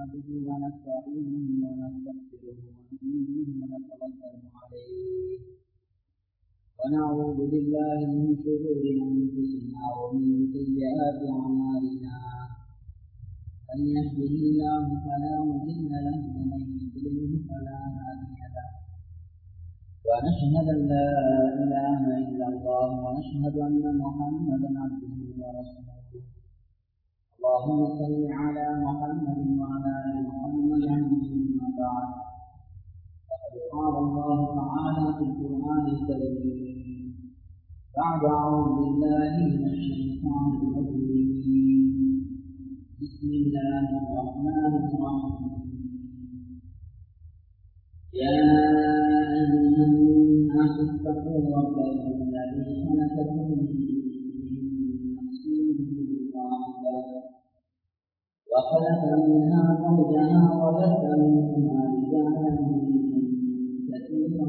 نحمده ونستعينه ونستغفره ونؤمن به ونتوكل عليه ونعوذ بالله من شرور انفسنا ومن سيئات اعمالنا من يهده الله فلا مضل له ومن يضلله فلا هادي له ونشهد ان لا اله الا الله ونشهد ان محمدا عبده ورسوله اللهم صل على محمد وعلى ال محمد اما بعد فقد قال الله تعالى في القران الكريم بعد اعوذ بالله من الشيطان الرجيم بسم الله الرحمن الرحيم يا أيها الناس اتقوا ربكم الذي خلقكم من نفس واحدة وخلق منها زوجها وبث منهما رجالا كثيرا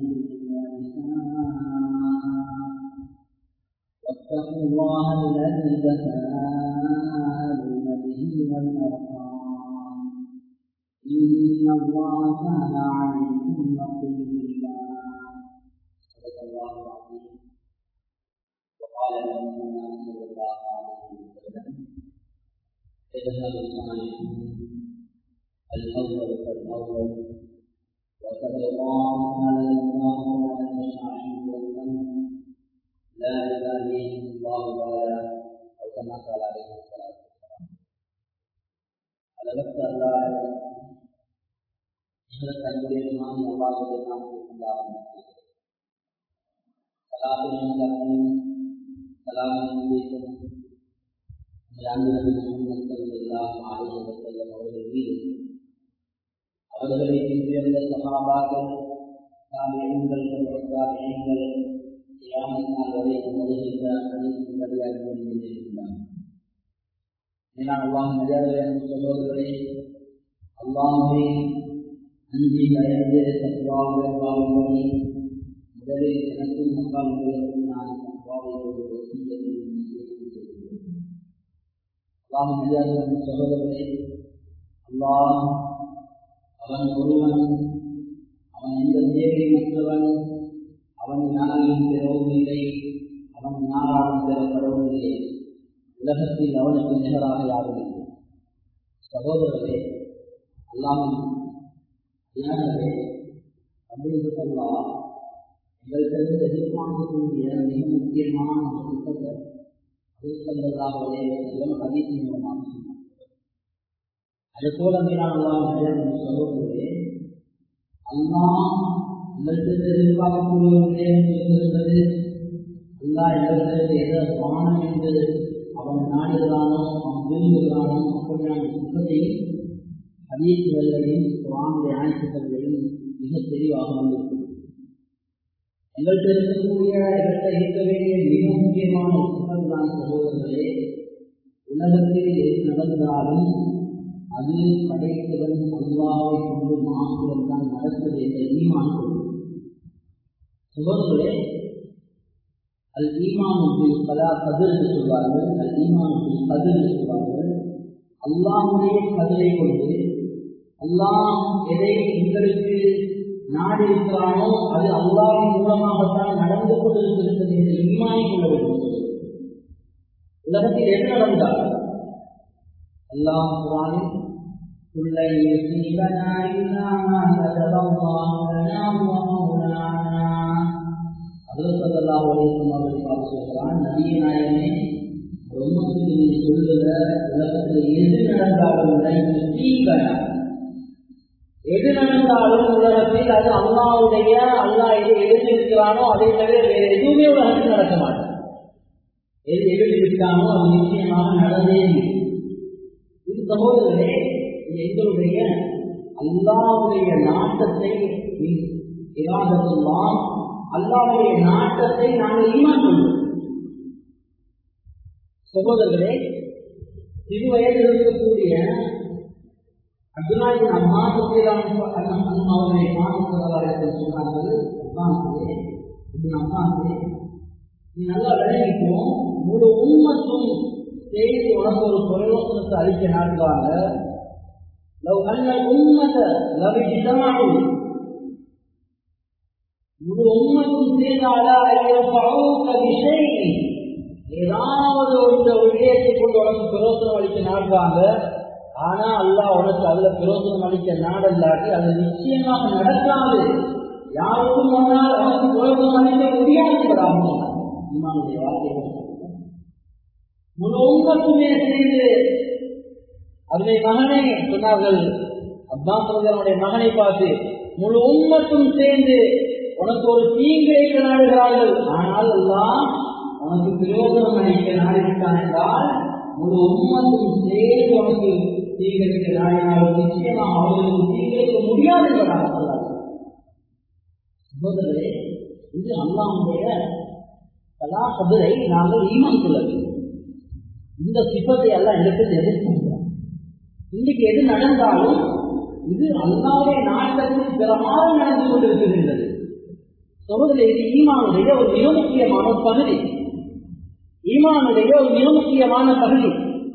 ونساء واتقوا الله الذي تساءلون به والأرحام إن الله كان عليكم رقيبا صدق الله العظيم وقال نبينا صلى الله عليه وسلم اذهب صالحون الأول فالأول وتبقى على الله على المشاعر والذنب لا يباليهم الله تعالى أو كما قال عليه الصلاة والسلام على وقت الله தன்னுடைய சுமாமி அல்லாஹுடைய நாமத்தை கொண்டாடும் சலாத்தின் சலாமின் சலாமின் உபதேசம் அவர்கள் மீது அவர்களை பின்தொடர்ந்த சகாபாக்கள் சாமியங்கள் சாமியங்கள் கியாமத்தினால் வரை வருகின்ற அனைத்து வழியாக கொண்டிருக்கின்றார் மேலான அல்லாஹ் மரியாதை சகோதரர்களே அல்லாஹை அஞ்சி பயந்து தத்வாவுடன் வாழும்படி முதலில் எனக்கும் மக்கள் உங்களுக்கும் நான் தத்வாவை ஒரு அல்லாஹ் மரியாதை சகோதரர்களே அல்லாஹ் அவன் ஒருவன் அவன் எந்த தேவையற்றவன் அவன் யாரையும் பெறவும் இல்லை அவன் யாராலும் பெறப்படவும் இல்லை உலகத்தில் அவனுக்கு நிகராக யாரும் இல்லை சகோதரர்களே அல்லாமல் தியானவே அப்படின்னு சொல்லா எங்களுக்கு எதிர்பார்க்கக்கூடிய மிக முக்கியமான ஒரு திட்டத்தை அலுவலகதாக செல்லும் அதிக மூலமாக சொன்னார் அது போல மீனான சகோதரே அல்லா எங்களுக்கு எதிர்பார்க்கக்கூடிய விடயம் சொல்லிருந்தது அல்லா எங்களுக்கு எதை வானம் என்று அவன் நாடுகிறானோ அவன் விரும்புகிறானோ அப்படியான சுத்தத்தை ஹதீசுகளையும் குரானுடைய ஆயத்துக்களையும் மிக தெளிவாக வந்திருக்கும் எங்கள்கிட்ட இருக்கக்கூடிய எங்கள்கிட்ட இருக்க வேண்டிய மிக முக்கியமான சுத்தம்தான் சகோதரர்களே உலகத்தில் எது நடந்தாலும் அது படைத்தவன் அல்லாவை கொண்டு மாத்திரம் தான் நடக்குது என்ற ஈமான் சகோதரர்களே அல் ஈமானுக்கு பலா கதிர் சொல்வார்கள் அல் ஈமானுக்கு கதிர் சொல்வார்கள் அல்லாவுடைய கதிரை கொண்டு அல்லாஹ் எதை உங்களுக்கு நாடு இருக்கிறானோ அது அல்லாவின் மூலமாகத்தான் நடந்து கொண்டிருக்கிறது என்று ஈமானை கொள்ள வேண்டும் உலகத்தில் எது நடந்தால் அல்லாஹ் குரானில் كل يصيبنا إلا ما كتب الله لنا ومولانا சொல்றான் நதிய நாயனே பிரம்மத்துக்கு நீ சொல்லுகிற உலகத்தில் எது நடந்தாலும் எது நடந்தாலும் உலகத்தில் அது அல்லாவுடைய அல்லா எது எழுதியிருக்கிறானோ அதை தவிர வேறு எதுவுமே உலகத்தில் நடக்க மாட்டோம் எது எழுதியிருக்கானோ அது நிச்சயமாக நடந்தே இது சகோதரரே எங்களுடைய அல்லாவுடைய நாட்டத்தை இராதத்துல்லாம் அல்லாவுடைய நாட்டத்தை நாங்கள் ஈமான் கொள்வோம் சகோதரர்களே சிறு வயதில் இருக்கக்கூடிய அப்துல்லாவின் அம்மா அவர்களை பார்த்து சொன்னார்கள் அம்மாவுக்கு இப்படி அம்மாவுக்கு நீ நல்லா விளங்கிக்கும் முழு உண்மத்தும் செய்தி உனக்கு ஒரு பிரயோசனத்தை அளிக்க நாடுவாங்க لو أن الأمة لو اجتمعوا முழு உண்மைக்கும் சேர்ந்தாலா ஐயப்பவுக்க விஷயம் ஏதாவது ஒரு விடயத்தை கொண்டு உனக்கு பிரயோசனம் அளிக்க நாடுறாங்க ஆனா அல்லாஹ் உனக்கு அதுல பிரயோசனம் அளிக்க நாடல்லாட்டி அது நிச்சயமாக நடக்காது யாருக்கும் முன்னால் உனக்கு பிரயோசனம் அளிக்க முடியாது இமானுடைய வார்த்தை முழு உண்மைக்குமே சேர்ந்து அதனை மகனே சொன்னார்கள் அப்பாஸ் அவர்களுடைய மகனை பார்த்து முழு உண்மத்தும் சேர்ந்து உனக்கு ஒரு தீங்கு வைக்க நாடுகிறார்கள் ஆனால் எல்லாம் உனக்கு பிரயோஜனம் அளிக்க நாடுகிறான் என்றால் முழு உண்மத்தும் சேர்ந்து உனக்கு தீங்கு வைக்க நாடினால் நிச்சயமாக அவர்களுக்கு தீங்கு வைக்க முடியாது என்பதாக சொன்னார்கள் சகோதரரே இது அல்லாவுடைய கலா கதிரை நாங்கள் ஈமான் கொள்ள வேண்டும் இந்த சிப்பத்தை எல்லாம் எடுத்து எதிர்க்கின்றார் இன்னைக்கு எது நடந்தாலும் இது அல்லாவுடைய நாட்டத்தில் பிறமாக நடந்து கொண்டிருக்கின்றது சொல்வதில் இது ஈமானுடைய ஒரு மிக முக்கியமான ஒரு பகுதி ஈமானுடைய ஒரு மிக முக்கியமான பகுதி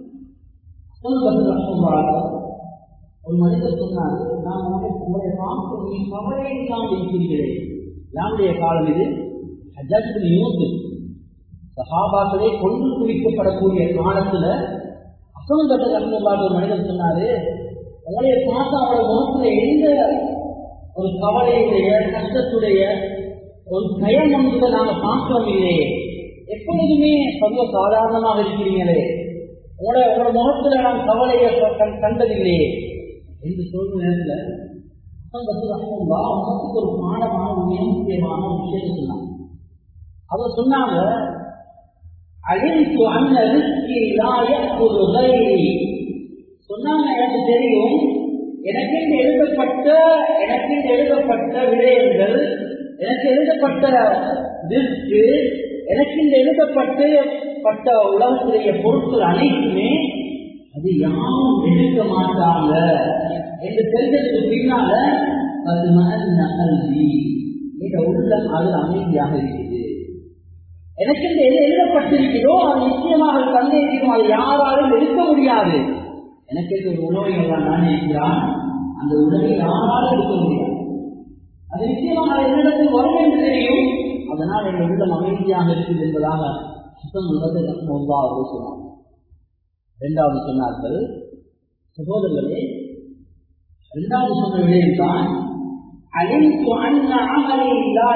ஒரு மனிதர் சொன்னார் நான் உங்களுடைய பார்த்து நீ கவலையை தான் இருக்கிறீர்களே யாருடைய காலம் இது ஹஜ்ஜின் யூத்து சஹாபாக்களே கொண்டு குவிக்கப்படக்கூடிய காலத்துல அசமந்தட்ட கஷ்டப்பாடு ஒரு மனிதன் சொன்னாரு உங்களைய பார்த்து அவரோட முகத்துல எந்த ஒரு கவலையுடைய கஷ்டத்துடைய ஒரு பயம் ஒன்றுதை நாங்க பார்க்கிறோம் இல்லையே எப்பொழுதுமே சர்வ சாதாரணமாக இருக்கிறீங்களே உங்களோட உங்களோட முகத்துல நான் கவலையை கண்டதில்லையே என்று சொல்ற நேரத்துல அவங்களுக்கு ஒரு பாடமான மிக முக்கியமான ஒரு விஷயத்தை சொன்னாங்க அவர் சொன்னாங்க அழிந்து அன்ன ரிஸ்கி ஒரு சொன்னாங்க எனக்கு தெரியும் எனக்கு எழுதப்பட்ட எனக்கு எழுதப்பட்ட விடயங்கள் எனக்கு எழுதப்பட்ட ரிஸ்க்கு எனக்கு இந்த எழுதப்பட்டு பட்ட உலகத்துடைய பொருட்கள் அனைத்துமே அது யாரும் எடுக்க மாட்டாங்க என்று தெரிஞ்சதுக்கு பின்னால அது மன கல்வி எங்க உள்ளம் அது அமைதியாக இருக்குது எனக்கு இந்த எது எழுதப்பட்டிருக்கிறதோ அது நிச்சயமாக சந்தேகிக்கும் அது யாராலும் எடுக்க முடியாது எனக்கு ஒரு உணவை எல்லாம் நான் இருக்கிறான் அந்த உணவை யாராலும் எடுக்க முடியாது அது நிச்சயமாக என்னிடத்தில் வரும் என்று தெரியும் அதனால் எங்கள் உள்ளம் அமைதியாக இருக்குது என்பதாக சுத்தம் உள்ளது ஒன்றாவது சொன்னார் இரண்டாவது சொன்னார்கள் சகோதரர்களே இரண்டாவது சொன்ன விடயம் தான் அழிந்து அண்ண அமலை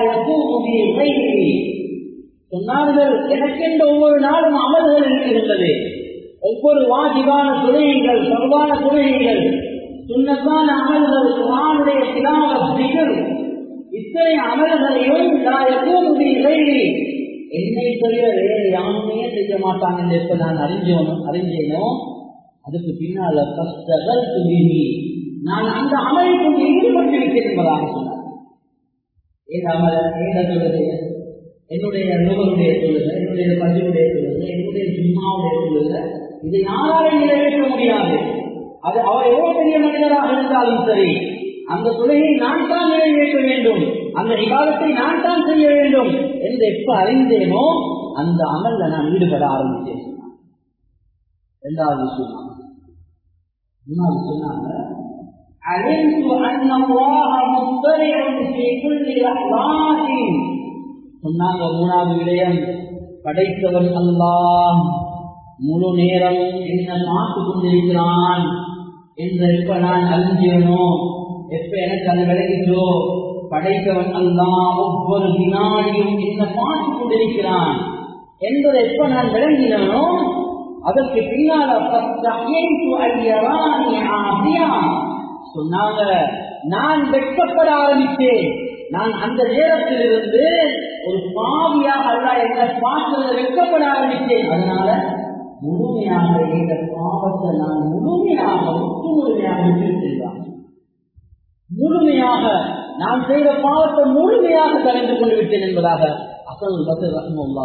சொன்னார்கள் எனக்கென்ற ஒவ்வொரு நாளும் அமல்கள் இருக்கின்றது ஒவ்வொரு வாஜிபான தொழுகைகள் சர்வான தொழுகைகள் சுண்ணத்தான அமல்கள் குரானுடைய சிலாவஸ்திகள் இத்தனை அமல்களையும் என்னை தவிர வேறு யாருமே செய்ய மாட்டாங்க எப்ப நான் அறிஞ்சோனோ அறிஞ்சேனோ அதுக்கு பின்னால கஷ்டங்கள் துணிவி நான் அந்த அமலை கொண்டு ஈடுபட்டு விட்டேன் என்பதாக சொன்னார் ஏன் அமல ஏத தொழுகை என்னுடைய நுகருடைய தொழுகை என்னுடைய பதிவுடைய தொழுகை என்னுடைய ஜிம்மாவுடைய தொழுகை இதை யாராலையும் நிறைவேற்ற முடியாது அது அவர் எவ்வளவு பெரிய மனிதராக இருந்தாலும் சரி அந்த தொழுகையை நான் தான் நிறைவேற்ற வேண்டும் அந்த விவாதத்தை நான் தான் செய்ய வேண்டும் என்று எப்ப அறிந்தேனோ அந்த அமல்ல நான் ஈடுபட ஆரம்பித்தேன் இரண்டாவது சொன்னாங்க மூணாவது சொன்னாங்க علمت أن الله مطلع في كل لحظات சொன்னாங்க மூணாவது விடயம் படைத்தவன் அல்லாஹ் முழு நேரம் என்ன பார்த்து கொண்டிருக்கிறான் என்று எப்ப நான் அறிஞ்சேனோ எப்ப எனக்கு அது விளங்கிச்சோ படைத்தவன் அல்லாஹ் ஒவ்வொரு வினாடியும் என்ன பார்த்து கொண்டிருக்கிறான் என்பதை எப்ப நான் விளங்கினோ அதற்கு பின்னால சொன்னாங்க நான் வெட்கப்பட ஆரம்பித்தேன் நான் அந்த நேரத்தில் இருந்து ஒரு பாவியாக அல்ல என்ன பார்க்கிறத வெட்கப்பட ஆரம்பித்தேன் அதனால முழுமையாக இந்த பாவத்தை நான் முழுமையாக முற்று முழுமையாக விட்டிருக்கின்றான் முழுமையாக நான் செய்த பாவத்தை முழுமையாக கலைந்து கொண்டு விட்டேன் என்பதாக அசல் பத்து ரஹ்முல்லா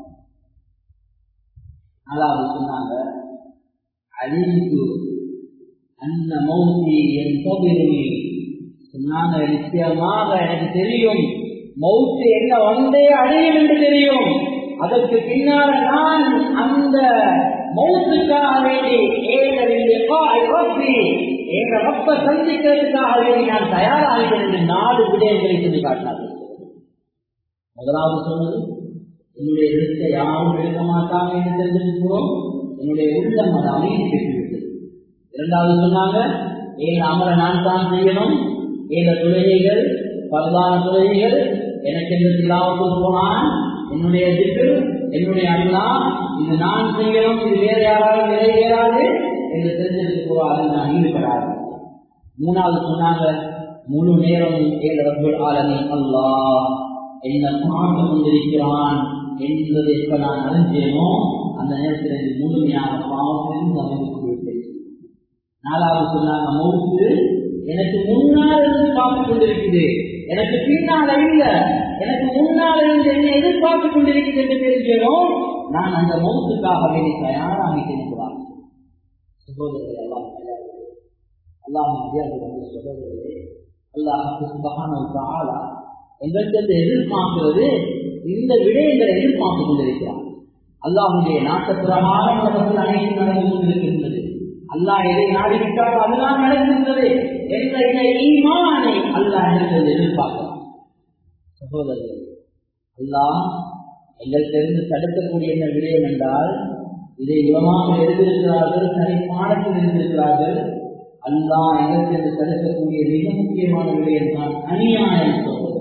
நாலாவது சொன்னாங்க அழிந்து அந்த மௌத்தி என் கோவிலுமே சொன்னாங்க நிச்சயமாக எனக்கு தெரியும் மௌத்து என்ன வந்தே அடையும் என்று தெரியும் அதற்கு பின்னால நான் அந்த மௌத்துக்காக வேண்டி ஏகவில்லை ஏக ரப்ப சந்திக்கிறதுக்காக வேண்டி நான் தயாராகிறேன் என்று நாலு விடயங்களை சொல்லி காட்டினார்கள் முதலாவது சொன்னது என்னுடைய எழுத்தை யாரும் எழுத மாட்டாங்க என்று தெரிஞ்சிருக்கிறோம் என்னுடைய உள்ளம் அது அமைதி பெற்றுவிட்டது இரண்டாவது சொன்னாங்க ஏன் அமரை நான் தான் செய்யணும் ஏத தொழுகைகள் பரவான தொழுகைகள் எனக்கு எந்த திலாவுக்கு போனான் என்னுடைய திட்டு என்னுடைய அண்ணா இது நான் செய்யணும் இது வேற யாராலும் நிறைவேறாது என்று தெரிஞ்சிருக்கிறோம் அதில் நான் ஈடுபடாது மூணாவது சொன்னாங்க முழு நேரம் ஏழு ரப்பல் ஆலமின் அல்லாஹ் என்ன பார்த்து கொண்டிருக்கிறான் என்பதை எப்ப நான் அறிஞ்சேனோ அந்த நேரத்தில் இது முழுமையான பாவத்திலிருந்து அமைந்து விட்டேன் நாலாவது சொன்னாங்க மௌத்து எனக்கு முன்னால் இருந்து பார்த்து கொண்டிருக்குது எனக்கு பின்னால் இல்ல எனக்கு முன்னால் இருந்து என்ன எதிர்பார்த்து கொண்டிருக்குது என்று தெரிஞ்சேனோ நான் அந்த மௌத்துக்காக வேண்டி தயாராக இருக்கிறான் சகோதரர்களே எல்லாம் அல்லாஹ் சகோதரர்களே அல்லாஹ் சுபகான எங்களுக்கு எதிர்பார்க்கிறது இந்த விடயங்களை எதிர்பார்த்து கொண்டிருக்கிறார் அல்லாஹுடைய நாட்டப்புறமான உலகத்தில் அனைத்து நடந்து கொண்டிருக்கின்றது அல்லாஹ் எதை நாடிவிட்டால் அதுதான் நடக்கின்றது என்ற இந்த ஈமானை அல்லாஹ் எங்களுக்கு எதிர்பார்க்கிறார் சகோதரர்கள் அல்லாஹ் எங்களிடமிருந்து தடுக்கக்கூடிய என்ன விடயம் என்றால் இதை உலமாக எழுதியிருக்கிறார்கள் தனி பாடத்தில் எழுதியிருக்கிறார்கள் அல்லாஹ் எங்களிடமிருந்து தடுக்கக்கூடிய மிக முக்கியமான விடயம் தான் அநியாயம் சகோதரர்கள்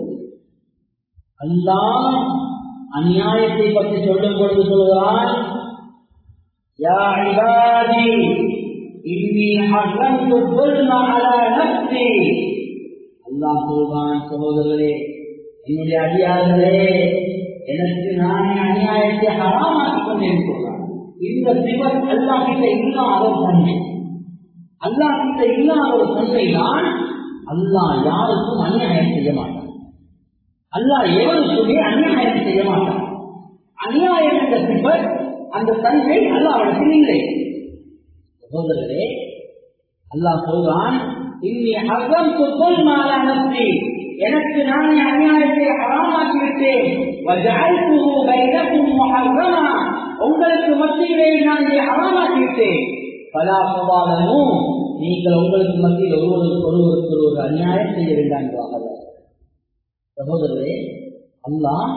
அல்லாஹ் அநியாயத்தை பற்றி சொல்லும் பொழுது சொல்கிறான் யா இபாதி இன்னி ஹர்ரம்து ظلم على نفسي அல்லாஹ் சொல்வான் சகோதரர்களே என்னுடைய அடியார்களே எனக்கு நானே அநியாயத்தை ஹராமாக்கிக் கொண்டிருக்கிறான் இந்த சிவன் அல்லாஹ் கிட்ட இல்லாத ஒரு தன்மை அல்லாஹ் கிட்ட இல்லாத ஒரு தன்மை தான் அல்லாஹ் யாருக்கும் அநியாயம் செய்ய மாட்டான் அல்லாஹ் எவனுக்குமே அநியாயம் செய்ய மாட்டான் அநியாயம் என்ற சிப்பர் அந்த தன்மை அல்லாவிடத்தில் இல்லை சகோதரரே அல்லாஹ் சொல்றான் இன்னி ஹர்ரம் சொல் மாலா நப்சி எனக்கு நானே அநியாயத்தை ஹராமாக்கி விட்டேன் உங்களுக்கு மத்தியிலே நான் இதை ஹராமாக்கி விட்டேன் பலா சவாலனும் நீங்கள் உங்களுக்கு மத்தியில் ஒருவருக்கு ஒருவருக்கு ஒரு அநியாயம் செய்ய வேண்டாம் என்பதாக சகோதரரே அல்லாஹ்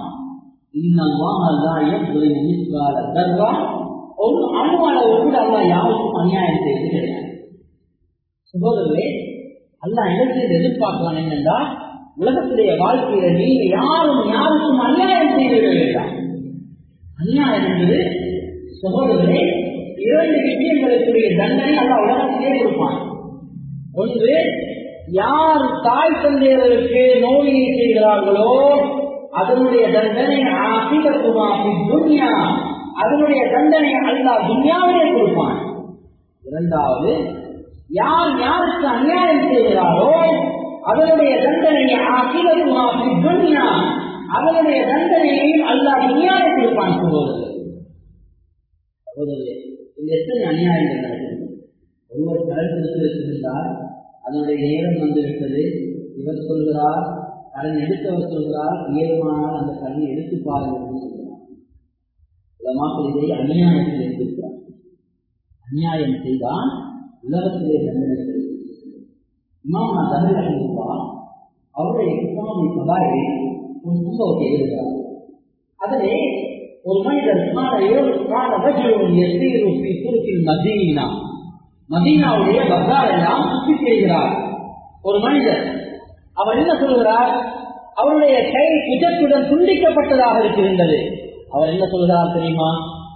ஒரு அணு அளவு கூட அல்லா யாருக்கும் அநியாயம் செய்வது கிடையாது சகோதரரே அல்லா இடத்தில் எதிர்பார்க்கலாம் என்னென்றா உலகத்துடைய வாழ்க்கையில நீங்க யாரும் யாருக்கும் அநியாயம் செய்து வேண்டாம் அநியாயம் என்பது சகோதரரே இரண்டு விஷயங்களுக்குரிய தண்டனை அல்லா உலகத்திலே கொடுப்பான் ஒன்று யார் தாய் தந்தையர்களுக்கு நோயை செய்கிறார்களோ அதனுடைய தண்டனை ஆசிகத்துமாபி துன்யா அதனுடைய தண்டனை அல்லா துன்யாவிலே கொடுப்பான் இரண்டாவது யார் யாருக்கு அநியாயம் செய்கிறாரோ அதனுடைய தண்டனை ஆசிகத்துமாபி துன்யா அதனுடைய தண்டனையையும் அல்லா துன்யாவை கொடுப்பான் சகோதரர் சகோதரர் இது எத்தனை அநியாயங்கள் நடக்கிறது ஒருவர் கடன் கொடுத்திருந்தால் அதனுடைய நேரம் வந்துவிட்டது இவர் சொல்கிறார் கடன் எடுத்தவர் சொல்கிறார் இயல்பானால் அந்த கடனை எடுத்து பாருங்கள் என்று சொல்கிறார் உலமாக்கள் இதை அநியாயத்தில் எடுத்திருக்கிறார் அநியாயம் செய்தால் உலகத்திலே தண்டனை இமாம் நான் தமிழ் அனுபவா அவருடைய இஸ்லாமிய சபாயை ஒரு சம்பவத்தை எழுதுகிறார் அதிலே ஒரு மனிதர் கால வஜுவும் எஸ்தீரும் சுருக்கில் மதீனா மதீனாவுடைய பக்தார் எல்லாம் சுற்றி செய்கிறார் ஒரு மனிதர் அவர் என்ன சொல்கிறார் அவருடைய கை குஜத்துடன் துண்டிக்கப்பட்டதாக இருக்கின்றது அவர் என்ன சொல்கிறார் தெரியுமா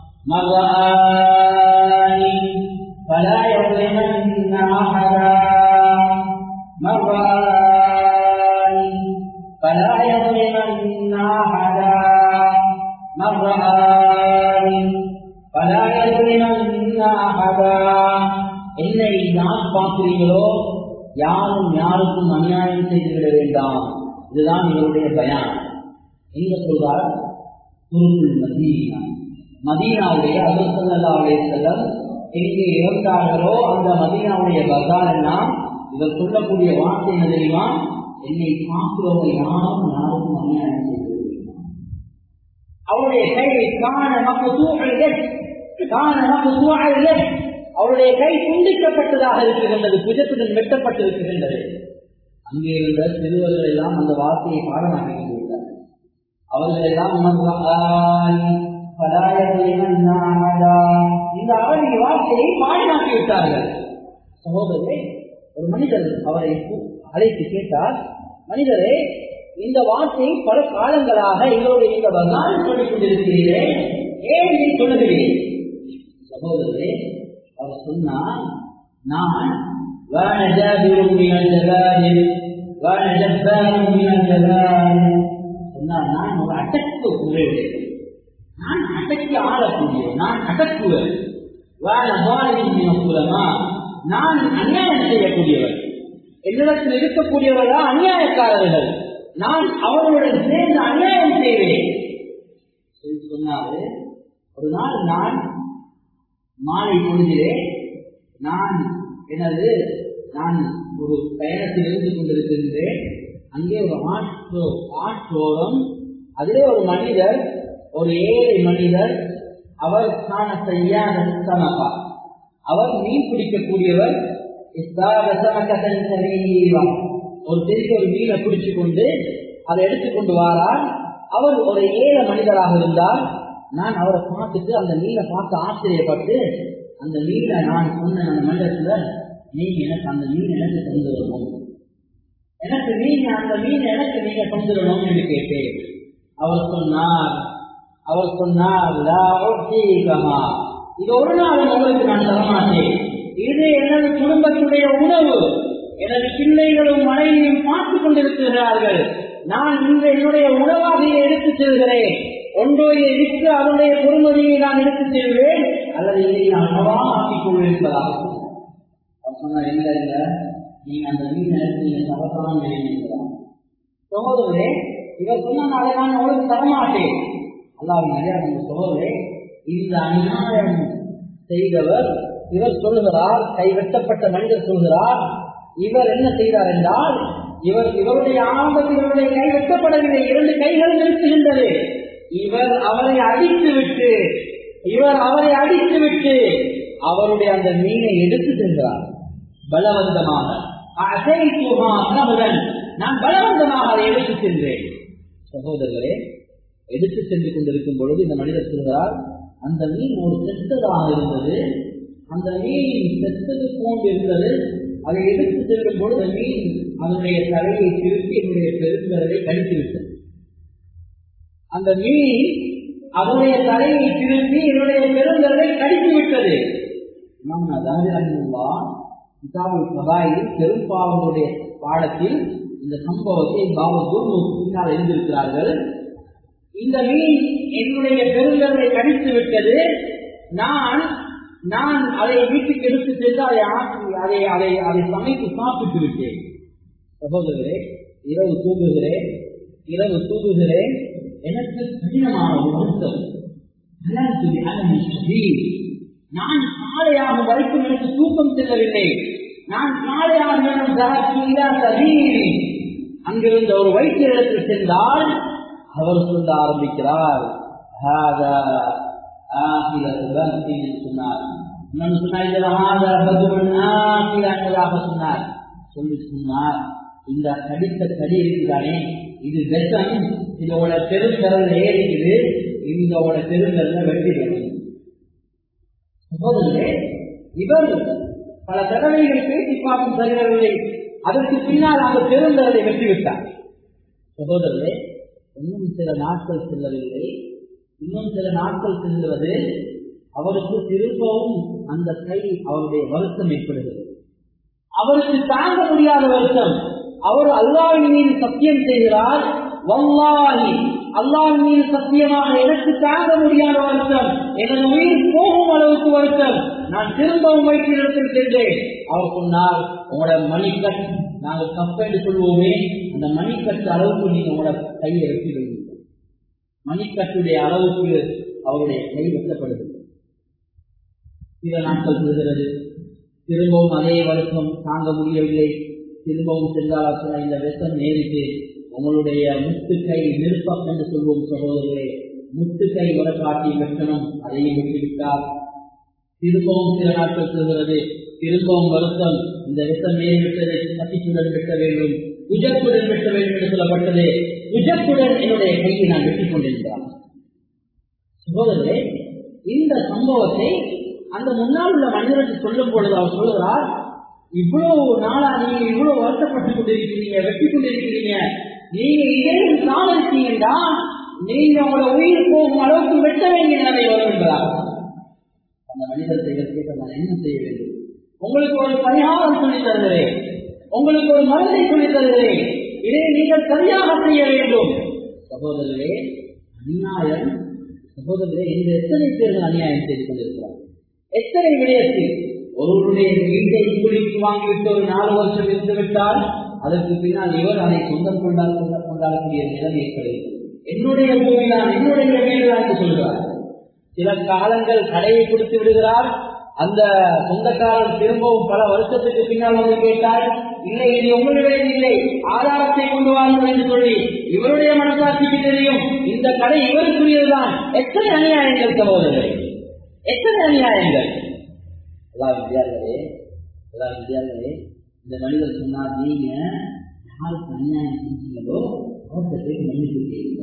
மகானி فلا يظلمن أحدا مرآني فلا يظلمن أحدا مرآني فلا يظلمن أحدا என்னை யார் பார்க்கிறீங்களோ யாரும் யாருக்கும் அநியாயம் செய்துவிட வேண்டாம் இதுதான் இவருடைய பயான் எங்க சொல்றார் குருக்குள் மதீனா மதீனாவுடைய அலுவலாவுடைய செல்லம் எங்கே இறந்தார்களோ அந்த மதீனாவுடைய பசார் எல்லாம் இவர் சொல்லக்கூடிய வார்த்தை என்ன தெரியுமா என்னை பார்க்கிறவங்க யாரும் யாருக்கும் அநியாயம் செய்து அவருடைய கையை காண மக்கள் காண மக்கள் அவருடைய கை துண்டிக்கப்பட்டதாக இருக்கின்றது புஜத்துடன் வெட்டப்பட்டிருக்கின்றது அங்கே இருந்த சிறுவர்கள் எல்லாம் அந்த வார்த்தையை பாடமாக்கி கொண்டிருந்தார் அவர்கள் எல்லாம் இந்த அவருடைய வார்த்தையை பாடமாக்கி விட்டார்கள் சகோதரே ஒரு மனிதர் அவரை அழைத்து கேட்டார் மனிதரே இந்த வார்த்தையை பல காலங்களாக எங்களுடைய இந்த வரலாறு சொல்லிக் கொண்டிருக்கிறீரே ஏன் நீ சொல்லுகிறேன் சகோதரரே அவர் சொன்னார் நான் وانا جابر من الجبال وانا جبار من الجبال சொன்னார் நான் ஒரு அடக்கு உரையுடைய நான் அடக்கி ஆளக்கூடிய நான் அடக்குவர் வாழ வாழிமா நான் அநியாயம் செய்யக்கூடியவர் என்னிடத்தில் இருக்கக்கூடியவர்களா அநியாயக்காரர்கள் நான் அவர்களுடன் சேர்ந்து அநியாயம் செய்வேன் சொன்னாரு ஒரு நாள் நான் மாலை பொழுதிலே நான் எனது நான் ஒரு பயணத்தில் இருந்து கொண்டிருக்கின்றேன் அங்கே ஒரு ஆற்றோ ஆற்றோரம் அதிலே ஒரு மனிதர் ஒரு ஏழை மனிதர் அவர் காண செய்யாத சமபா அவர் மீன் பிடிக்கக்கூடியவர் ஒரு பெரிய ஒரு மீனை பிடிச்சு கொண்டு அதை எடுத்துக்கொண்டு வாரார் அவர் ஒரு ஏழை மனிதராக இருந்தால் நான் அவரை பார்த்துட்டு அந்த மீனை பார்த்து ஆச்சரியப்பட்டு அந்த மீனை நான் சொன்ன அந்த மண்டலத்துல நீங்க எனக்கு அந்த மீன் எனக்கு தந்துடணும் எனக்கு நீங்க அந்த மீன் எனக்கு நீங்க தந்துடணும் என்று கேட்டேன் அவர் சொன்னார் அவர் சொன்னார் இது ஒரு நாள் உங்களுக்கு நான் தரமாட்டேன் இது எனது குடும்பத்துடைய உணவு எனது பிள்ளைகளும் மனைவியும் பார்த்துக் கொண்டிருக்கிறார்கள் நான் இந்த என்னுடைய உணவாக எடுத்து செல்கிறேன் ஒன்றையை விற்று அதனுடைய பொறுமதியை நான் எடுத்து செல்வேன் அல்லது இதை நான் உணவாக ஆக்கிக் கொள்வேன் என்பதாக சொன்ன இல்ல இல்ல நீங்க அந்த மீன் எடுத்து நீங்க தரத்தான் வேணும் சகோதரே இவர் சொன்ன அதை நான் உங்களுக்கு தரமாட்டேன் அல்லாவின் அறியாத சகோதரே இந்த அநியாயம் செய்தவர் இவர் சொல்லுகிறார் கைவெட்டப்பட்ட மனிதர் சொல்கிறார் இவர் என்ன செய்தார் என்றால் இவர் இவருடைய ஆபத்து இவருடைய கை வெட்டப்படவில்லை இரண்டு கைகள் நிறுத்துகின்றது இவர் அவரை அடித்து விட்டு இவர் அவரை அடித்து விட்டு அவருடைய அந்த மீனை எடுத்து சென்றார் பலவந்தமாக நான் பலவந்தமாக அதை எடுத்து சென்றேன் சகோதரர்களே எடுத்து சென்று கொண்டிருக்கும் பொழுது இந்த மனிதர் சொல்கிறார் அந்த மீன் ஒரு செத்ததாக இருந்தது அந்த மீன் செத்தது போன்று இருந்தது அதை எடுத்து செல்லும் பொழுது மீன் அதனுடைய தலையை திருப்பி என்னுடைய பெருந்தரை கடித்து விட்டது அந்த மீன் அதனுடைய தலையை திருப்பி என்னுடைய பெருந்தரை கடித்து விட்டது பெரும்பாவனுடைய பாடத்தில் இந்த சம்பவத்தை பாபு பின்னால் எழுந்திருக்கிறார்கள் இந்த மீன் என்னுடைய பெருந்தரை கடித்து விட்டது நான் நான் அதை வீட்டுக்கு எடுத்து சென்று அதை ஆற்றி அதை அதை அதை சமைத்து சாப்பிட்டு விட்டேன் சகோதரரே இரவு தூங்குகிறேன் இரவு தூங்குகிறேன் எனக்கு கடினமான ஒரு வருத்தம் நான் காலையாகும் வரைக்கும் எனக்கு தூக்கம் செல்லவில்லை நான் காலையாக அங்கிருந்த ஒரு வைத்தியரிடத்தில் சென்றால் அவர் சொல்ல ஆரம்பிக்கிறார் சொன்னார் சொன்னார் சொல்லி சொன்னார் இந்த கடித்த கடி இருக்குதானே இது விஷம் இதோட பெருங்கரல் ஏறிக்குது இதோட பெருங்கல்ல வெட்டி சகோதரே இவர் பல தடவைகள் பேசி பார்க்கும் தருகிறவில்லை அதற்கு பின்னால் அந்த பெருங்கரலை வெட்டிவிட்டார் சகோதரரே இன்னும் சில நாட்கள் செல்லவில்லை இன்னும் சில நாட்கள் செல்வது அவருக்கு திரும்பவும் அந்த கை அவருடைய வருத்தம் ஏற்படுகிறது அவருக்கு தாங்க முடியாத வருத்தம் அவர் அல்லாவின் மீது சத்தியம் செய்கிறார் வல்லாஹி அல்லாவின் மீது சத்தியமாக எனக்கு தாங்க முடியாத வருத்தம் எனது உயிர் போகும் அளவுக்கு வருத்தம் நான் திரும்பவும் வயிற்றிடத்தில் சென்றேன் அவர் சொன்னார் உங்களோட மணிக்கட் நாங்கள் கப்பேண்டு சொல்வோமே அந்த மணிக்கட்டு அளவுக்கு நீங்க உங்களோட கையை வெட்டி வைங்க மணிக்கட்டுடைய அளவுக்கு அவருடைய கை வெட்டப்படுகிறது சில நாட்கள் செல்கிறது திரும்பவும் அதே வருஷம் தாங்க முடியவில்லை திரும்பவும் சென்றால் இந்த விஷம் நேரிட்டு உங்களுடைய முத்துக்கை நிருப்பம் என்று சொல்வோம் சகோதரர்களே முத்துக்கை வர காட்டி வெட்டணும் அதையும் விட்டுவிட்டார் திரும்பவும் சில நாட்கள் செல்கிறது திரும்பவும் வருத்தம் இந்த விஷம் ஏன் விட்டது பசிக்குடன் வெட்ட வேண்டும் உஜக்குடன் வெட்ட வேண்டும் என்று சொல்லப்பட்டது உஜக்குடன் என்னுடைய கையை நான் வெட்டிக் கொண்டிருக்கிறான் சகோதரே இந்த சம்பவத்தை அந்த முன்னால் உள்ள மனிதருக்கு சொல்லும் பொழுது அவர் சொல்லுகிறார் இவ்வளவு நாளா நீங்க இவ்வளவு வருத்தப்பட்டு கொண்டிருக்கிறீங்க வெட்டி கொண்டிருக்கிறீங்க நீங்க இதையும் சாதிச்சீங்கன்னா நீங்க உங்களோட உயிர் போகும் அளவுக்கு வெட்ட வேண்டிய நிலை வரும் என்பதாக அந்த மனிதர் செய்வதற்கு நான் என்ன செய்ய வேண்டும் உங்களுக்கு ஒரு பரிகாரம் சொல்லி தருகிறேன் உங்களுக்கு ஒரு மருந்தை சொல்லி தருகிறேன் இதை நீங்கள் சரியாக செய்ய வேண்டும் சகோதரரே அநியாயம் சகோதரரே இந்த எத்தனை பேர்கள் அநியாயம் செய்து கொண்டிருக்கிறார் எத்தனை விடயத்தில் ஒருவருடைய வீட்டை கூலிக்கு வாங்கிவிட்டு ஒரு நாலு வருஷம் இருந்து விட்டால் அதற்கு பின்னால் இவர் அதை சொந்தம் கொண்டால் சொந்தம் கொண்டாடக்கூடிய நிலைமை ஏற்படுகிறது என்னுடைய பூமிதான் என்னுடைய வீடுதான் என்று சொல்கிறார் சில காலங்கள் கடையை கொடுத்து விடுகிறார் அந்த சொந்தக்காரர் திரும்பவும் பல வருஷத்துக்கு பின்னால் வந்து கேட்டால் இல்லை இது உங்களுடைய இல்லை ஆதாரத்தை கொண்டு வாருங்கள் என்று சொல்லி இவருடைய மனசாட்சிக்கு தெரியும் இந்த கடை இவருக்குரியதுதான் எத்தனை அநியாயங்கள் சகோதரர்களே எத்தனை அநியாயங்கள் எல்லா வித்தியார்களே எல்லா வித்தியார்களே இந்த மனிதர் சொன்னார் நீங்க யாருக்கு அநியாயம் செஞ்சீங்களோ அவர்கிட்ட போய் மன்னிப்பு கேளுங்க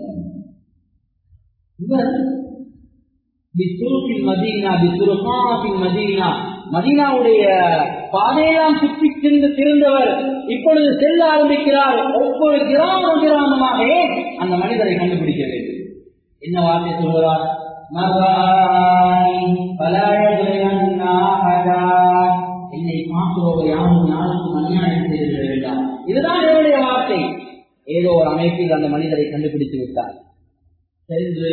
இவர் பிசுருக்கின் மதீனா பிசுருகாத்தின் மதீனா மதீனாவுடைய பாதையெல்லாம் சுற்றி திருந்து திருந்தவர் இப்பொழுது செல்ல ஆரம்பிக்கிறார் ஒவ்வொரு கிராமம் கிராமமாக அந்த மனிதரை கண்டுபிடிக்க வேண்டும் என்ன வார்த்தை சொல்கிறார் என்னை பார்க்கிறோர் யாரும் யாருக்கும் அநியாயம் செய்திட வேண்டாம் இதுதான் என்னுடைய வார்த்தை ஏதோ ஒரு அமைப்பில் அந்த மனிதரை கண்டுபிடித்து விட்டார் சென்று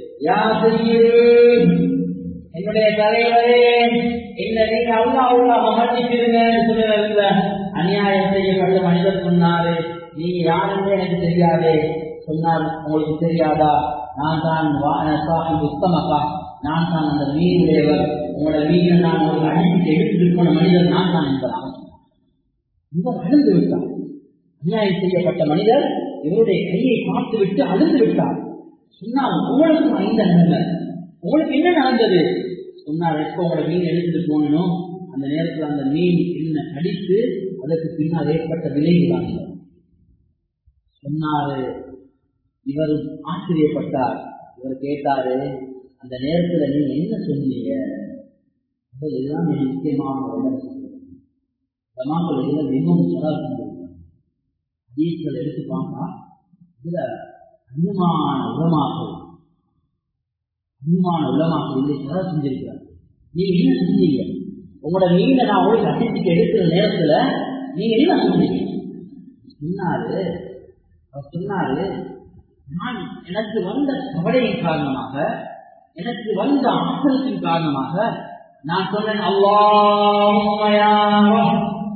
என்னுடைய தலைவரே இந்த நீங்க அல்லா அல்லா மகிழ்ச்சிருங்க சொல்லுங்க அநியாயம் செய்யப்பட்ட மனிதர் சொன்னாரு நீங்க யாருன்னு எனக்கு தெரியாது சொன்னார் உங்களுக்கு தெரியாதா நான் தான் உத்தமக்கா நான் தான் அந்த மீனுடையவர் உங்களோட மீனை நான் உங்களுக்கு அடித்து எடுத்துட்டு போன மனிதர் நான் தான் என்பதாக இவர் அழுந்து விட்டார் அநியாயம் செய்யப்பட்ட மனிதர் இவருடைய கையை பார்த்து விட்டு அழுந்து விட்டார் சொன்னார் உங்களுக்கு ஐந்த நன்மை உங்களுக்கு என்ன நடந்தது சொன்னார் எப்போ உங்களோட மீன் எடுத்துட்டு போகணும் அந்த நேரத்தில் அந்த மீன் என்ன கடித்து அதற்கு பின்னால் ஏற்பட்ட விளைவுதான் சொன்னாரு இவர் ஆச்சரியப்பட்டார் இவர் கேட்டாரு அந்த நேரத்துல நீங்க என்ன சொன்னீங்க இதுதான் மிக முக்கியமான ஒரு ஜமாக்கள் இதுல மிகவும் சவால் ஹதீஸ்கள் எடுத்து பார்த்தா இதுல அன்னுமான உலமாக்கள் அன்னுமான உலமாக்கள் இதை சவால் செஞ்சிருக்கிறார் நீங்க என்ன செஞ்சீங்க உங்களோட மீனை நான் உங்களுக்கு அடிச்சுட்டு எடுக்கிற நேரத்துல நீங்க என்ன சொன்னீங்க சொன்னாரு அவர் சொன்னாரு நான் எனக்கு வந்த கவலையின் காரணமாக எனக்கு வந்த ஆசனத்தின் காரணமாக நான் சொன்னேன் அல்லாஹ்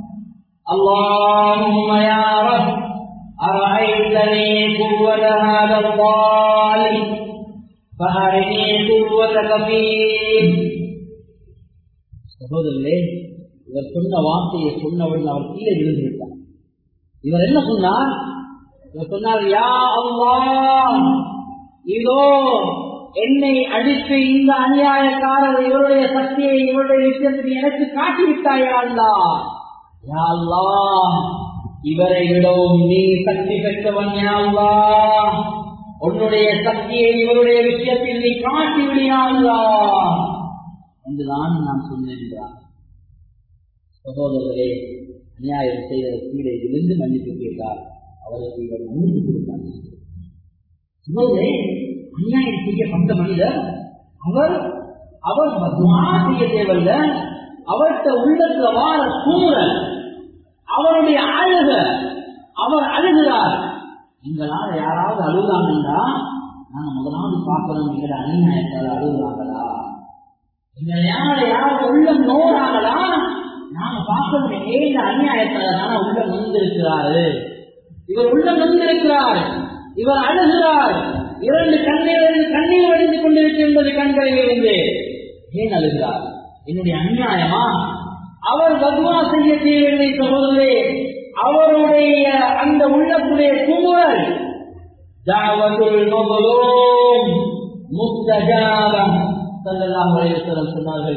அல்லாஹ் أرأيتني قوة هذا الظالم فأرني قوتك فيه சகோதரர்களே இவர் சொன்ன வார்த்தையை சொன்னவுடன் அவர் கீழே விழுந்து விட்டார் இவர் என்ன சொன்னார் இவர் சொன்னார் யா அல்லாஹ் இதோ என்னை அடித்து இந்த அநியாயக்காரர் இவருடைய சக்தியை இவருடைய விஷயத்தை எனக்கு காட்டிவிட்டாயா அல்லா யா அல்லாஹ் இவரை விடவும் நீ சக்தி பெற்றவன் யா அல்லாஹ் உன்னுடைய சக்தியை இவருடைய விஷயத்தில் நீ காட்டி விடியா அல்லாஹ் என்றுதான் நான் சொன்னேன் சகோதரர்களே அநியாயம் செய்த கீழே விழுந்து மன்னிப்பு கேட்டார் அவருக்கு இவர் மன்னிப்பு கொடுத்தார் சகோதரே அநியாயம் செய்யப்பட்ட மனிதர் அவர் அவர் துவா செய்ய தேவையில்ல அவர்கிட்ட உள்ளத்துல வார கூறல் அவருடைய அழுக அவர் அழுகிறார் எங்களால் யாராவது அழுகிறாங்கன்னா நாங்க முதலாவது பார்க்கணும் எங்களை அநியாயத்தால் அழுகிறாங்களா எங்களை யார யார் உள்ளம் நோறாங்களா நாங்க பார்க்கணும் ஏன் அநியாயத்தால் தானே உள்ளம் நொந்திருக்கிறாரு இவர் உள்ளம் நொந்திருக்கிறார் இவர் அழுகிறார் இரண்டு கண்ணிலிருந்து கண்ணீர் வடிந்து கொண்டிருக்கின்றது கண்களில் இருந்து ஏன் அழுகிறார் என்னுடைய அநியாயமா அவர் பத்மா செய்ய செய்யவில்லை சகோதரே அவருடைய அந்த உள்ளத்துடைய குமுறல் ஜாவதுல் மபலூம் முஸ்தஜாபம் ஸல்லல்லாஹு அலைஹி வஸல்லம் சொன்னார்கள்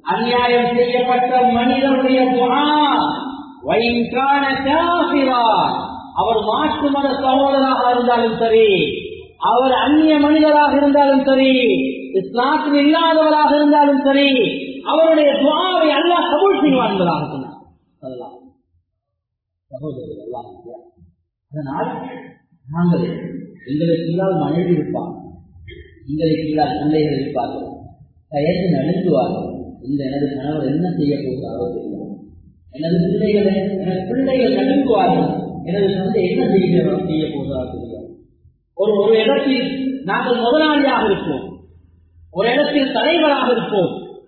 அநியாயம் செய்யப்பட்ட மனிதனுடைய துணா வைங்கான காபிரா அவர் மாற்று மத சகோதராக இருந்தாலும் சரி அவர் அந்நிய மனிதராக இருந்தாலும் சரி இஸ்லாத்தில் இல்லாதவராக இருந்தாலும் சரி அவருடைய துவாவை அல்லாஹ் கபூல் செய்வான் என்பதாக சொன்னார் சொல்லலாம் சகோதரர்கள் எல்லாம் அதனால் நாங்கள் எங்களுக்கு இல்லாத மனைவி இருப்பார் எங்களுக்கு இல்லாத பிள்ளைகள் இருப்பார்கள் கயத்து நடுங்குவார்கள் இந்த எனது கணவர் என்ன செய்ய போகிறாரோ தெரியும் எனது பிள்ளைகளை எனது பிள்ளைகள் நடுங்குவார்கள் எனது தந்தை என்ன செய்ய செய்ய போகிறாரோ தெரியும் ஒரு ஒரு இடத்தில் நாங்கள் முதலாளியாக இருப்போம் ஒரு இடத்தில் தலைவராக இருப்போம்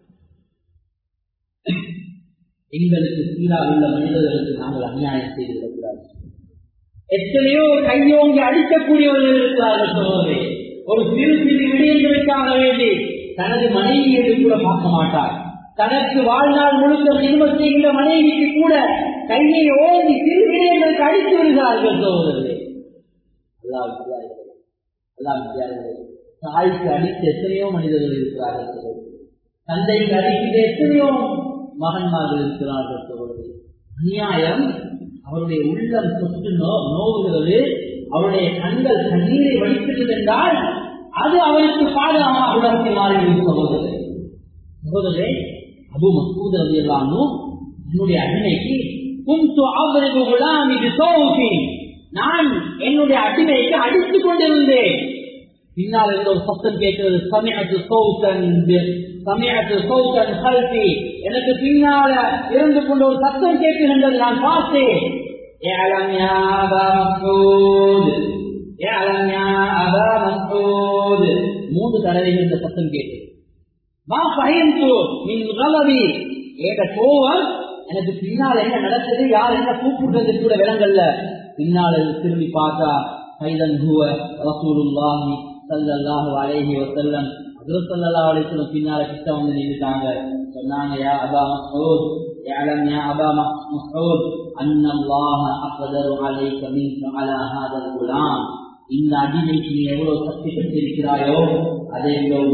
எங்களுக்கு சீராக உள்ள மனிதர்களுக்கு நாங்கள் அநியாயம் செய்து விடக்கூடாது எத்தனையோ கையோங்கி அடிக்கக்கூடியவர்கள் இருக்கிறார்கள் சோதரே ஒரு சிறு சிறு விடயங்களுக்காக வேண்டி தனது மனைவியை கூட பார்க்க மாட்டார் தனக்கு வாழ்நாள் முழுக்க நிர்மம் செய்கின்ற மனைவிக்கு கூட கையை ஓங்கி சிறு விடயங்களுக்கு அடித்து விடுகிறார்கள் சோதரே அல்லாஹ் அல்லாஹ் தாய்க்கு அடித்து எத்தனையோ மனிதர்கள் இருக்கிறார்கள் சோதரே தந்தைக்கு அடிக்கின்ற எத்தனையோ மகன்மார்கள் இருக்கிறார்கள் சோதரே அநியாயம் அவருடைய உள்ளம் தொட்டு நோ நோவுகிறது அவருடைய கண்கள் கண்ணீரை வடிக்கிறது என்றால் அது அவருக்கு பாதுகாப்பாக உலகத்தில் மாறிவிடும் சகோதரர் சகோதரே அபு மசூத் ரவி எல்லாமும் என்னுடைய அடிமைக்கு குந்து அவரது குலாமிக்கு சோகி நான் என்னுடைய அடிமைக்கு அடித்துக் கொண்டிருந்தேன் பின்னால் இருந்த ஒரு சத்தம் கேட்கிறது சமயத்து சௌத்தன் சமயத்து சௌத்தன் கல்வி எனக்கு பின்னால இருந்து கொண்டு ஒரு சத்தம் கேட்கின்றது நான் பார்த்தேன் اعلم يا أبا مسعود اعلم يا أبا مسعود மூன்று தடவைகள் இந்த சத்தம் கேட்டு மா பயந்து மின் கலவி ஏக கோவம் எனக்கு பின்னால் என்ன நடந்தது யார் என்ன கூப்பிடுறது கூட விலங்கல்ல பின்னால் திரும்பி பார்த்தா கைதன் ஹுவ ரசூலுல்லாஹி ஸல்லல்லாஹு அலைஹி வஸல்லம் ஹஜ்ரத் ஸல்லல்லாஹு அலைஹி வஸல்லம் பின்னால கிட்ட வந்து நின்னுட்டாங்க சொன்னாங்க யா அபா மஸ்ஊத் يعلم يا أبا مسعود أن الله أقدر عليك منك على هذا الغلام இந்த அடிமைக்கு நீ எவ்வளவு சக்தி பெற்றிருக்கிறாயோ அதை எவ்வளவு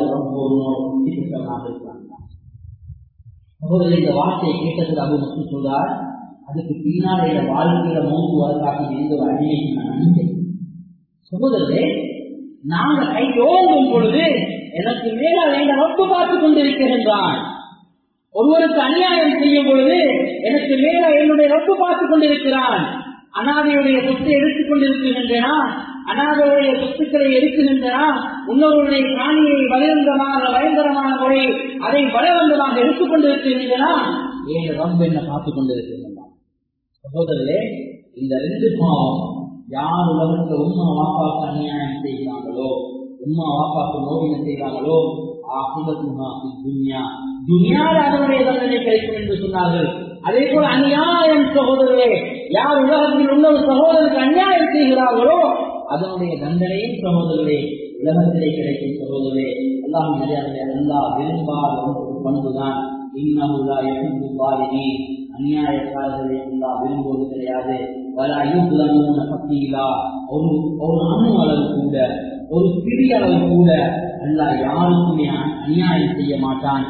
சக்தி பெற்றவனாக இந்த வார்த்தையை கேட்டதுக்கு அபு முஸ்லிம் சொல்றார் அதுக்கு பின்னாலே வாழ்க்கையில மோந்து வரக்காட்டி எந்த ஒரு அடிமைக்கு நான் அணிந்தேன் சகோதரரே நாங்க கை ஓங்கும் பொழுது எனக்கு மேலால் எங்க நோக்கு பார்த்துக் கொண்டிருக்கின்றான் ஒருவருக்கு அநியாயம் செய்யும் பொழுது எனக்கு மேல என்னுடைய நோக்கு பார்த்துக் கொண்டிருக்கிறான் அனாதையுடைய சொத்தை எடுத்துக் கொண்டிருக்கின்றனா அனாதையுடைய சொத்துக்களை எடுக்கின்றனா உன்னவருடைய காணியை பயங்கரமான பயங்கரமான முறையில் அதை பலவந்தமாக எடுத்துக் கொண்டிருக்கின்றனா ஏன் ரொம்ப என்ன பார்த்துக் கொண்டிருக்கின்றான் சகோதரர்களே இந்த ரெண்டு பாவம் யார் உலகத்துல உம்மா வாப்பாக்கு அநியாயம் செய்கிறாங்களோ உம்மா வாப்பாக்கு நோவினம் செய்கிறாங்களோ துன்யா துனியால் அதனுடைய தண்டனை கிடைக்கும் என்று சொன்னார்கள் அதே போல அநியாயம் சகோதரர்களே யார் உலகத்தில் உள்ள ஒரு சகோதரருக்கு அநியாயம் செய்கிறார்களோ அதனுடைய தண்டனையும் சகோதரர்களே உலகத்திலே கிடைக்கும் சகோதரர்களே எல்லாம் நிறைய எல்லா விரும்பாத ஒரு பண்புதான் இன்னமுல்லா எழுந்து பாலினி அநியாயக்காரர்களை எல்லா விரும்புவது கிடையாது பல ஐயுலமூன பத்தியிலா ஒரு ஒரு அணு அளவு கூட ஒரு சிறிய அளவு கூட அல்லா யாருக்குமே அநியாயம் செய்ய மாட்டான்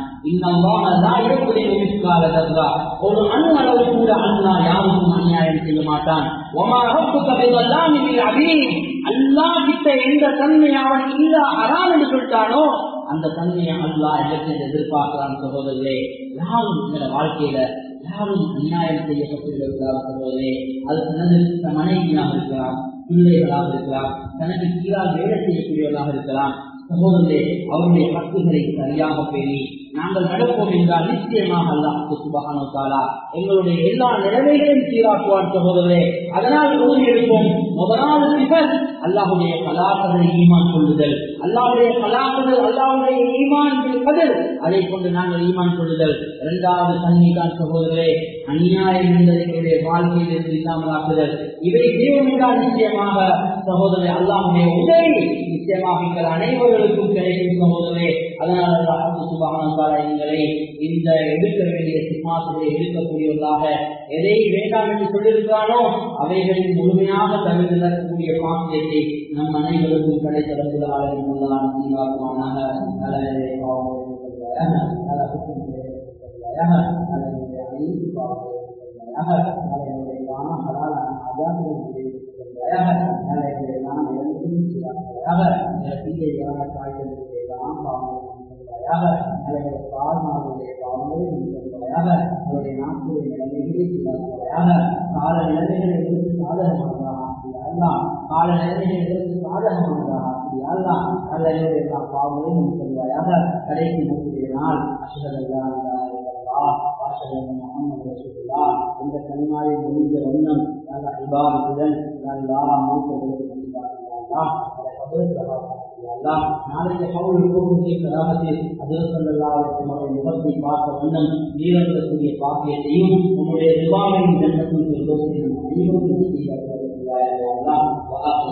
ஒரு அணு அளவு கூட அல்லா யாருக்கும் அநியாயம் செய்ய மாட்டான் அல்லா கிட்ட எந்த தன்மை அவன் இல்ல அறான் என்று சொல்லிட்டானோ அந்த தன்மையை அல்லா இடத்தில் எதிர்பார்க்கிறான் சகோதரர்களே யாரும் இந்த வாழ்க்கையில யாரும் அநியாயம் செய்யப்பட்டிருக்கிறார் சகோதரே அது தனது மனைவியாக இருக்கலாம் பிள்ளைகளாக இருக்கலாம் தனக்கு கீழால் வேலை செய்யக்கூடியவர்களாக இருக்கலாம் சகோதரே அவருடைய ஹக்குகளை சரியாக பேணி நாங்கள் நடப்போம் என்றால் நிச்சயமாக அல்லாஹு சுபகானோ தாலா எங்களுடைய எல்லா நிலைமைகளையும் சீராக்குவான் சகோதரே அதனால் உறுதி எடுப்போம் முதலாவது சிபர் அல்லாஹுடைய கலாபதை ஈமான் கொள்ளுதல் அல்லாவுடைய கலாபதல் அல்லாவுடைய ஈமான் பதில் அதை கொண்டு நாங்கள் ஈமான் கொள்ளுதல் இரண்டாவது தன்மைதான் சகோதரே அநியாயம் என்பதை எங்களுடைய வாழ்க்கையில் இருந்து இல்லாமலாக்குதல் இவை செய்வோம் என்றால் நிச்சயமாக சகோதரே அல்லாஹுடைய உதவி நிச்சயமாக எங்கள் அனைவர்களுக்கும் கிடைக்கும் சகோதரே அதனால் அல்லாஹு சுபகான எங்களை இந்த எடுக்க வேண்டிய சிம்மாசத்தை எடுக்கக்கூடியவர்களாக எதை வேண்டாம் என்று சொல்லியிருக்கிறானோ அவைகளின் முழுமையாக தவிர்த்து நடக்கக்கூடிய பாக்கியத்தை நம் அனைவருக்கும் கிடைத்தவர்களாக சீவாக்குவானாக சுத்தம் செய்வாயாக என்னுடைய அனைத்து பாவங்களை என்னுடைய காண ஹலாலான ஆதாரங்களை என்னுடைய நான் இறங்கும் செய்வாயாக தீயை இறங்க காய்ச்சலுடைய பாவங்களை என்னுடைய பால்மாவுடைய பாவங்களை செய்வாயாக என்னுடைய நாட்டுடைய நிலைமைகளை செய்வாயாக கால நிலைமைகளை இருந்து சாதகமானதாக ஆக்கியாலாம் கால நிலைமைகளை இருந்து சாதகமானதாக ஆக்கியாலாம் அல்ல என்னுடைய பாவங்களை செய்வாயாக கடைசி முக்கிய நாள் அசுரல்லா இந்த கனிமாவை முடிந்த வண்ணம் நல்ல இபாதுடன் நல்லா நாளைக்கு அவள் போகக்கூடிய கலாமத்தில் அதற்கெல்லாம் முகத்தை பார்த்த வண்ணம் நீரக்கூடிய பாக்கியத்தையும் உன்னுடைய ரிவாவையும் ஜன்னத்தில் அனைவரும்